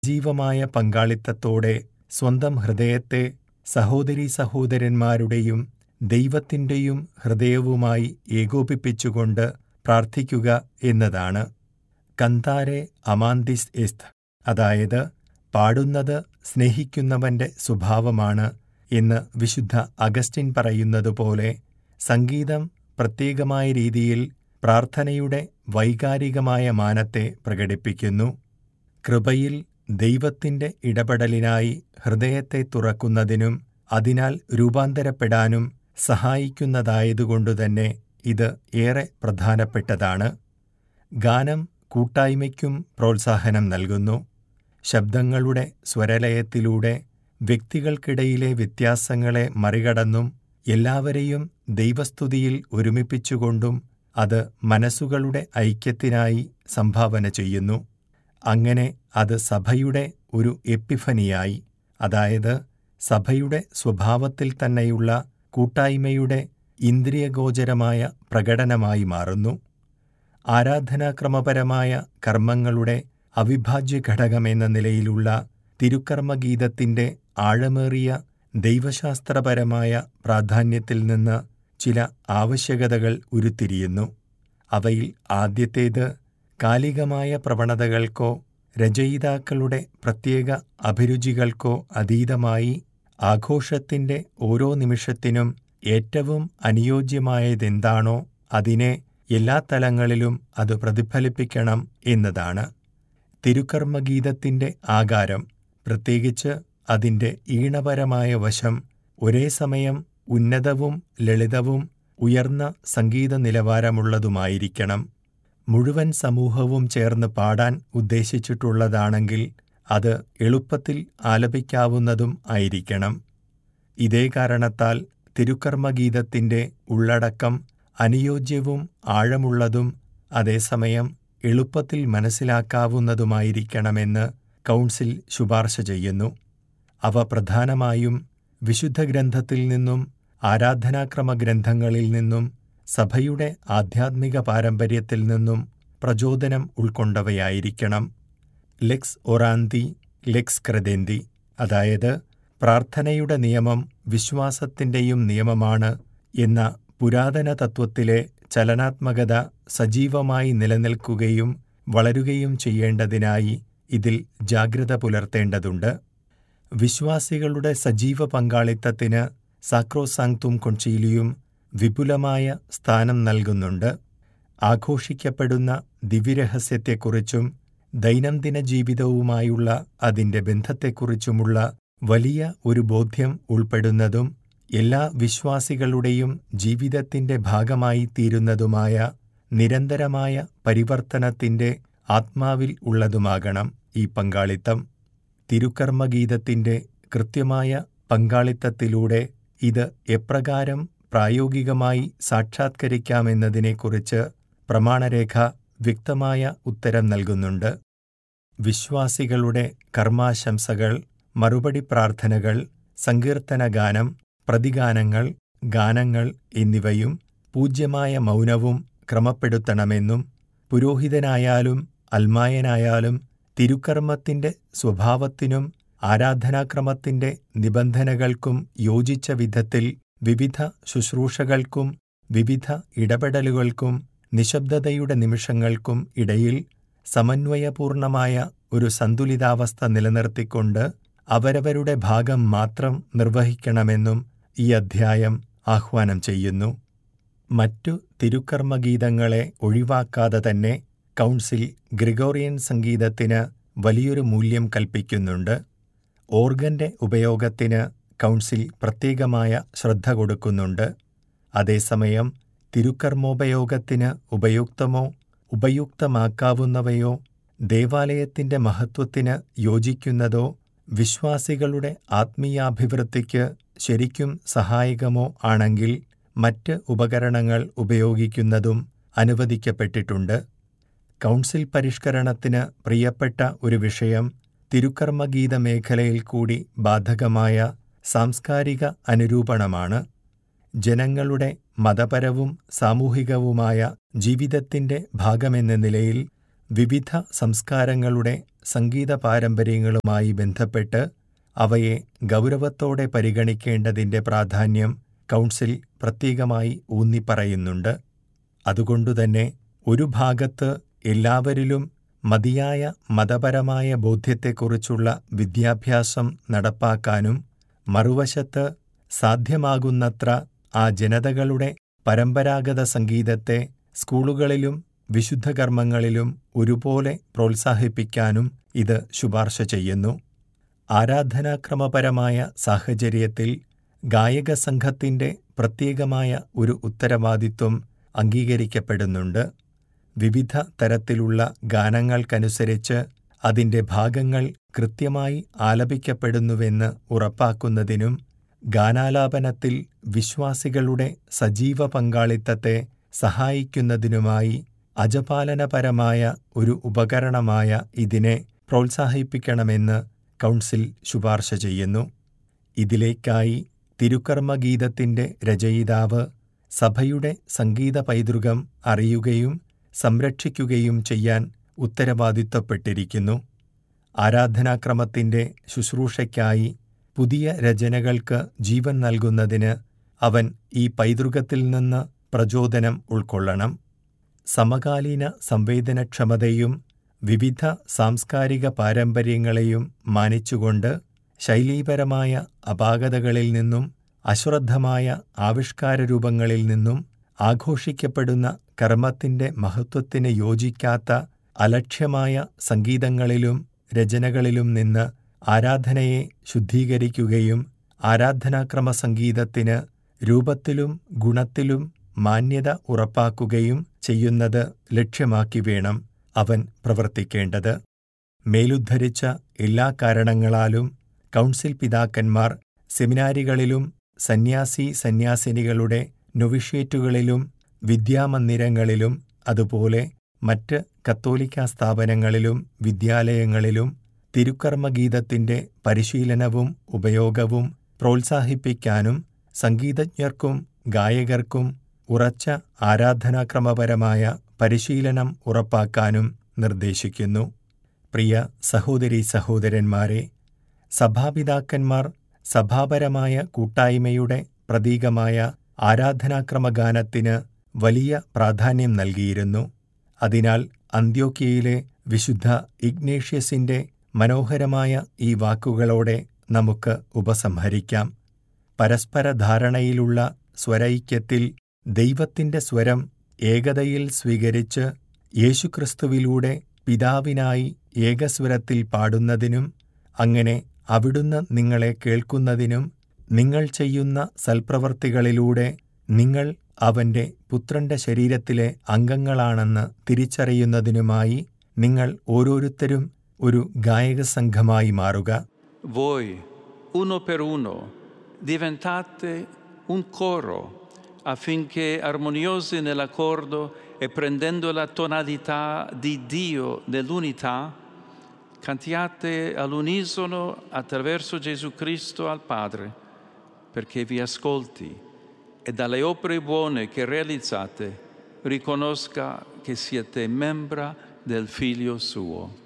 സജീവമായ പങ്കാളിത്തത്തോടെ സ്വന്തം ഹൃദയത്തെ സഹോദരീ സഹോദരന്മാരുടെയും ദൈവത്തിന്റെയും ഹൃദയവുമായി ഏകോപിപ്പിച്ചുകൊണ്ട് പ്രാർത്ഥിക്കുക എന്നതാണ് കന്താരെ അമാന്തിസ് എസ്ത് അതായത് പാടുന്നത് സ്നേഹിക്കുന്നവന്റെ സ്വഭാവമാണ് എന്ന് വിശുദ്ധ അഗസ്റ്റിൻ പറയുന്നതുപോലെ സംഗീതം പ്രത്യേകമായ രീതിയിൽ പ്രാർത്ഥനയുടെ വൈകാരികമായ മാനത്തെ പ്രകടിപ്പിക്കുന്നു കൃപയിൽ ദൈവത്തിന്റെ ഇടപെടലിനായി ഹൃദയത്തെ തുറക്കുന്നതിനും അതിനാൽ രൂപാന്തരപ്പെടാനും സഹായിക്കുന്നതായതുകൊണ്ടുതന്നെ ഇത് ഏറെ പ്രധാനപ്പെട്ടതാണ് ഗാനം കൂട്ടായ്മയ്ക്കും പ്രോത്സാഹനം നൽകുന്നു ശബ്ദങ്ങളുടെ സ്വരലയത്തിലൂടെ വ്യക്തികൾക്കിടയിലെ വ്യത്യാസങ്ങളെ മറികടന്നും എല്ലാവരെയും ദൈവസ്തുതിയിൽ ഒരുമിപ്പിച്ചുകൊണ്ടും അത് മനസ്സുകളുടെ ഐക്യത്തിനായി സംഭാവന ചെയ്യുന്നു അങ്ങനെ അത് സഭയുടെ ഒരു എപ്പിഫനിയായി അതായത് സഭയുടെ സ്വഭാവത്തിൽ തന്നെയുള്ള കൂട്ടായ്മയുടെ ഇന്ദ്രിയഗോചരമായ പ്രകടനമായി മാറുന്നു ആരാധനാക്രമപരമായ കർമ്മങ്ങളുടെ അവിഭാജ്യ ഘടകമെന്ന നിലയിലുള്ള തിരുക്കർമ്മഗീതത്തിന്റെ ആഴമേറിയ ദൈവശാസ്ത്രപരമായ പ്രാധാന്യത്തിൽ നിന്ന് ചില ആവശ്യകതകൾ ഉരുത്തിരിയുന്നു അവയിൽ ആദ്യത്തേത് കാലികമായ പ്രവണതകൾക്കോ രചയിതാക്കളുടെ പ്രത്യേക അഭിരുചികൾക്കോ അതീതമായി ആഘോഷത്തിന്റെ ഓരോ നിമിഷത്തിനും ഏറ്റവും അനുയോജ്യമായതെന്താണോ അതിനെ എല്ലാ തലങ്ങളിലും അത് പ്രതിഫലിപ്പിക്കണം എന്നതാണ് തിരുക്കർമ്മഗീതത്തിന്റെ ആകാരം പ്രത്യേകിച്ച് അതിന്റെ ഈണപരമായ വശം ഒരേ സമയം ഉന്നതവും ലളിതവും ഉയർന്ന സംഗീത നിലവാരമുള്ളതുമായിരിക്കണം മുഴുവൻ സമൂഹവും ചേർന്ന് പാടാൻ ഉദ്ദേശിച്ചിട്ടുള്ളതാണെങ്കിൽ അത് എളുപ്പത്തിൽ ആലപിക്കാവുന്നതും ആയിരിക്കണം ഇതേ കാരണത്താൽ തിരുക്കർമ്മഗീതത്തിന്റെ ഉള്ളടക്കം അനുയോജ്യവും ആഴമുള്ളതും അതേസമയം എളുപ്പത്തിൽ മനസ്സിലാക്കാവുന്നതുമായിരിക്കണമെന്ന് കൗൺസിൽ ശുപാർശ ചെയ്യുന്നു അവ പ്രധാനമായും വിശുദ്ധ ഗ്രന്ഥത്തിൽ നിന്നും ആരാധനാക്രമ ഗ്രന്ഥങ്ങളിൽ നിന്നും സഭയുടെ ആധ്യാത്മിക പാരമ്പര്യത്തിൽ നിന്നും പ്രചോദനം ഉൾക്കൊണ്ടവയായിരിക്കണം ലെക്സ് ഒറാന്തി ലെക്സ് ക്രദേന്തി അതായത് പ്രാർത്ഥനയുടെ നിയമം വിശ്വാസത്തിന്റെയും നിയമമാണ് എന്ന പുരാതന തത്വത്തിലെ ചലനാത്മകത സജീവമായി നിലനിൽക്കുകയും വളരുകയും ചെയ്യേണ്ടതിനായി ഇതിൽ ജാഗ്രത പുലർത്തേണ്ടതുണ്ട് വിശ്വാസികളുടെ സജീവ പങ്കാളിത്തത്തിന് സാക്രോസാങ്തും കൊൺചീലിയും വിപുലമായ സ്ഥാനം നൽകുന്നുണ്ട് ആഘോഷിക്കപ്പെടുന്ന ദിവ്യരഹസ്യത്തെക്കുറിച്ചും ദൈനംദിന ജീവിതവുമായുള്ള അതിന്റെ ബന്ധത്തെക്കുറിച്ചുമുള്ള വലിയ ഒരു ബോധ്യം ഉൾപ്പെടുന്നതും എല്ലാ വിശ്വാസികളുടെയും ജീവിതത്തിന്റെ ഭാഗമായി തീരുന്നതുമായ നിരന്തരമായ പരിവർത്തനത്തിന്റെ ആത്മാവിൽ ഉള്ളതുമാകണം ഈ പങ്കാളിത്തം തിരുക്കർമ്മഗീതത്തിന്റെ കൃത്യമായ പങ്കാളിത്തത്തിലൂടെ ഇത് എപ്രകാരം പ്രായോഗികമായി സാക്ഷാത്കരിക്കാമെന്നതിനെക്കുറിച്ച് പ്രമാണരേഖ വ്യക്തമായ ഉത്തരം നൽകുന്നുണ്ട് വിശ്വാസികളുടെ കർമാശംസകൾ മറുപടി പ്രാർത്ഥനകൾ സങ്കീർത്തനഗാനം പ്രതിഗാനങ്ങൾ ഗാനങ്ങൾ എന്നിവയും പൂജ്യമായ മൗനവും ക്രമപ്പെടുത്തണമെന്നും പുരോഹിതനായാലും അൽമായനായാലും തിരുക്കർമ്മത്തിന്റെ സ്വഭാവത്തിനും ആരാധനാക്രമത്തിന്റെ നിബന്ധനകൾക്കും യോജിച്ച വിധത്തിൽ വിവിധ ശുശ്രൂഷകൾക്കും വിവിധ ഇടപെടലുകൾക്കും നിശബ്ദതയുടെ നിമിഷങ്ങൾക്കും ഇടയിൽ സമന്വയപൂർണമായ ഒരു സന്തുലിതാവസ്ഥ നിലനിർത്തിക്കൊണ്ട് അവരവരുടെ ഭാഗം മാത്രം നിർവഹിക്കണമെന്നും ഈ അധ്യായം ആഹ്വാനം ചെയ്യുന്നു മറ്റു തിരുക്കർമ്മഗീതങ്ങളെ ഒഴിവാക്കാതെ തന്നെ കൗൺസിൽ ഗ്രിഗോറിയൻ സംഗീതത്തിന് വലിയൊരു മൂല്യം കൽപ്പിക്കുന്നുണ്ട് ഓർഗന്റെ ഉപയോഗത്തിന് കൗൺസിൽ പ്രത്യേകമായ ശ്രദ്ധ കൊടുക്കുന്നുണ്ട് അതേസമയം തിരുക്കർമ്മോപയോഗത്തിന് ഉപയുക്തമോ ഉപയുക്തമാക്കാവുന്നവയോ ദേവാലയത്തിന്റെ മഹത്വത്തിന് യോജിക്കുന്നതോ വിശ്വാസികളുടെ ആത്മീയാഭിവൃദ്ധിക്ക് ശരിക്കും സഹായകമോ ആണെങ്കിൽ മറ്റ് ഉപകരണങ്ങൾ ഉപയോഗിക്കുന്നതും അനുവദിക്കപ്പെട്ടിട്ടുണ്ട് കൗൺസിൽ പരിഷ്കരണത്തിന് പ്രിയപ്പെട്ട ഒരു വിഷയം തിരുക്കർമ്മഗീത മേഖലയിൽ കൂടി ബാധകമായ സാംസ്കാരിക അനുരൂപണമാണ് ജനങ്ങളുടെ മതപരവും സാമൂഹികവുമായ ജീവിതത്തിന്റെ ഭാഗമെന്ന നിലയിൽ വിവിധ സംസ്കാരങ്ങളുടെ സംഗീത പാരമ്പര്യങ്ങളുമായി ബന്ധപ്പെട്ട് അവയെ ഗൗരവത്തോടെ പരിഗണിക്കേണ്ടതിന്റെ പ്രാധാന്യം കൗൺസിൽ പ്രത്യേകമായി ഊന്നിപ്പറയുന്നുണ്ട് അതുകൊണ്ടുതന്നെ ഒരു ഭാഗത്ത് എല്ലാവരിലും മതിയായ മതപരമായ ബോധ്യത്തെക്കുറിച്ചുള്ള വിദ്യാഭ്യാസം നടപ്പാക്കാനും മറുവശത്ത് സാധ്യമാകുന്നത്ര ആ ജനതകളുടെ പരമ്പരാഗത സംഗീതത്തെ സ്കൂളുകളിലും വിശുദ്ധകർമ്മങ്ങളിലും ഒരുപോലെ പ്രോത്സാഹിപ്പിക്കാനും ഇത് ശുപാർശ ചെയ്യുന്നു ആരാധനാക്രമപരമായ സാഹചര്യത്തിൽ ഗായക സംഘത്തിന്റെ പ്രത്യേകമായ ഒരു ഉത്തരവാദിത്വം അംഗീകരിക്കപ്പെടുന്നുണ്ട് വിവിധ തരത്തിലുള്ള ഗാനങ്ങൾക്കനുസരിച്ച് അതിന്റെ ഭാഗങ്ങൾ കൃത്യമായി ആലപിക്കപ്പെടുന്നുവെന്ന് ഉറപ്പാക്കുന്നതിനും ഗാനാലാപനത്തിൽ വിശ്വാസികളുടെ സജീവ പങ്കാളിത്തത്തെ സഹായിക്കുന്നതിനുമായി അജപാലനപരമായ ഒരു ഉപകരണമായ ഇതിനെ പ്രോത്സാഹിപ്പിക്കണമെന്ന് കൗൺസിൽ ശുപാർശ ചെയ്യുന്നു ഇതിലേക്കായി തിരുക്കർമ്മഗീതത്തിന്റെ രചയിതാവ് സഭയുടെ സംഗീത പൈതൃകം അറിയുകയും സംരക്ഷിക്കുകയും ചെയ്യാൻ ഉത്തരവാദിത്വപ്പെട്ടിരിക്കുന്നു ആരാധനാക്രമത്തിന്റെ ശുശ്രൂഷയ്ക്കായി പുതിയ രചനകൾക്ക് ജീവൻ നൽകുന്നതിന് അവൻ ഈ പൈതൃകത്തിൽ നിന്ന് പ്രചോദനം ഉൾക്കൊള്ളണം സമകാലീന സംവേദനക്ഷമതയും വിവിധ സാംസ്കാരിക പാരമ്പര്യങ്ങളെയും മാനിച്ചുകൊണ്ട് ശൈലീപരമായ അപാകതകളിൽ നിന്നും അശ്രദ്ധമായ ആവിഷ്കാരരൂപങ്ങളിൽ നിന്നും ആഘോഷിക്കപ്പെടുന്ന കർമ്മത്തിന്റെ മഹത്വത്തിന് യോജിക്കാത്ത അലക്ഷ്യമായ സംഗീതങ്ങളിലും രചനകളിലും നിന്ന് ആരാധനയെ ശുദ്ധീകരിക്കുകയും ആരാധനാക്രമ സംഗീതത്തിന് രൂപത്തിലും ഗുണത്തിലും മാന്യത ഉറപ്പാക്കുകയും ചെയ്യുന്നത് ലക്ഷ്യമാക്കി വേണം അവൻ പ്രവർത്തിക്കേണ്ടത് മേലുദ്ധരിച്ച എല്ലാ കാരണങ്ങളാലും കൗൺസിൽ പിതാക്കന്മാർ സെമിനാരികളിലും സന്യാസി സന്യാസിനികളുടെ നൊവിഷ്യേറ്റുകളിലും വിദ്യാമന്ദിരങ്ങളിലും അതുപോലെ മറ്റ് കത്തോലിക്ക സ്ഥാപനങ്ങളിലും വിദ്യാലയങ്ങളിലും തിരുക്കർമ്മഗീതത്തിന്റെ പരിശീലനവും ഉപയോഗവും പ്രോത്സാഹിപ്പിക്കാനും സംഗീതജ്ഞർക്കും ഗായകർക്കും ഉറച്ച ആരാധനാക്രമപരമായ പരിശീലനം ഉറപ്പാക്കാനും നിർദ്ദേശിക്കുന്നു പ്രിയ സഹോദരീ സഹോദരന്മാരെ സഭാപിതാക്കന്മാർ സഭാപരമായ കൂട്ടായ്മയുടെ പ്രതീകമായ ആരാധനാക്രമഗാനത്തിന് വലിയ പ്രാധാന്യം നൽകിയിരുന്നു അതിനാൽ അന്ത്യോക്യയിലെ വിശുദ്ധ ഇഗ്നേഷ്യസിന്റെ മനോഹരമായ ഈ വാക്കുകളോടെ നമുക്ക് ഉപസംഹരിക്കാം പരസ്പര ധാരണയിലുള്ള സ്വരൈക്യത്തിൽ ദൈവത്തിന്റെ സ്വരം ഏകതയിൽ സ്വീകരിച്ച് യേശുക്രിസ്തുവിലൂടെ പിതാവിനായി ഏകസ്വരത്തിൽ പാടുന്നതിനും അങ്ങനെ അവിടുന്ന് നിങ്ങളെ കേൾക്കുന്നതിനും നിങ്ങൾ ചെയ്യുന്ന സൽപ്രവർത്തികളിലൂടെ നിങ്ങൾ അവന്റെ പുത്രന്റെ ശരീരത്തിലെ അംഗങ്ങളാണെന്ന് തിരിച്ചറിയുന്നതിനുമായി നിങ്ങൾ ഓരോരുത്തരും ഒരു ഗായക സംഘമായി മാറുക Voi, uno per uno, diventate un coro affinché armoniosi nell'accordo e prendendo la tonalità di Dio nell'unità, cantiate all'unisono attraverso Gesù Cristo al Padre, perché vi ascolti e dalle opere buone che realizzate riconosca che siete membra del Figlio suo.